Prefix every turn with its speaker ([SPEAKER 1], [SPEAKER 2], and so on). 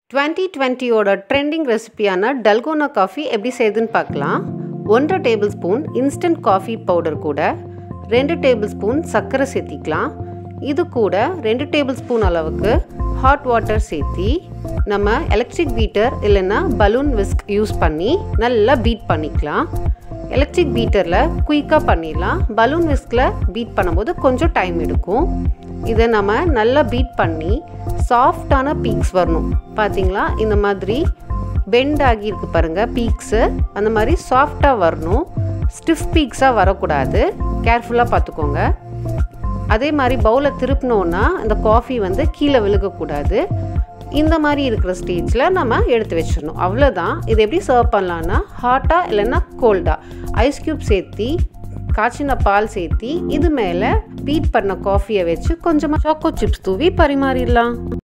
[SPEAKER 1] twenty டுவெண்ட்டியோட trending ரெசிபியான dalgona coffee எப்படி செய்யுதுன்னு பார்க்கலாம் ஒன்றரை tablespoon instant coffee powder கூட ரெண்டு டேபிள் ஸ்பூன் சர்க்கரை சேர்த்திக்கலாம் இது கூட ரெண்டு டேபிள் ஸ்பூன் அளவுக்கு ஹாட் வாட்டர் சேர்த்தி நம்ம எலக்ட்ரிக் பீட்டர் இல்லைன்னா பலூன் விஸ்க் யூஸ் பண்ணி நல்லா பீட் பண்ணிக்கலாம் எலக்ட்ரிக் பீட்டரில் குயிக்காக பண்ணிடலாம் பலூன் விஸ்கில் பீட் பண்ணும்போது கொஞ்சம் டைம் எடுக்கும் இதை நம்ம நல்லா பீட் பண்ணி சாஃப்டான பீக்ஸ் வரணும் பார்த்தீங்களா இந்த மாதிரி பெண்ட் ஆகியிருக்கு பாருங்கள் பீக்ஸு அந்த மாதிரி சாஃப்டாக வரணும் ஸ்டிஃப் பீக்ஸாக வரக்கூடாது கேர்ஃபுல்லாக பார்த்துக்கோங்க அதே மாதிரி பவுலை திருப்பினோன்னா இந்த காஃபி வந்து கீழே விழுகக்கூடாது இந்த மாதிரி இருக்கிற ஸ்டேஜில் நம்ம எடுத்து வச்சிடணும் அவ்வளோதான் இது எப்படி சர்வ் பண்ணலான்னா ஹாட்டாக இல்லைன்னா கோல்டாக ஐஸ் க்யூப் சேர்த்தி காய்ச்சின பால் சேர்த்தி இது மேலே பீட் பண்ண காஃபியை வச்சு கொஞ்சமாக சாக்கோ சிப்ஸ் தூவி பரிமாறிடலாம்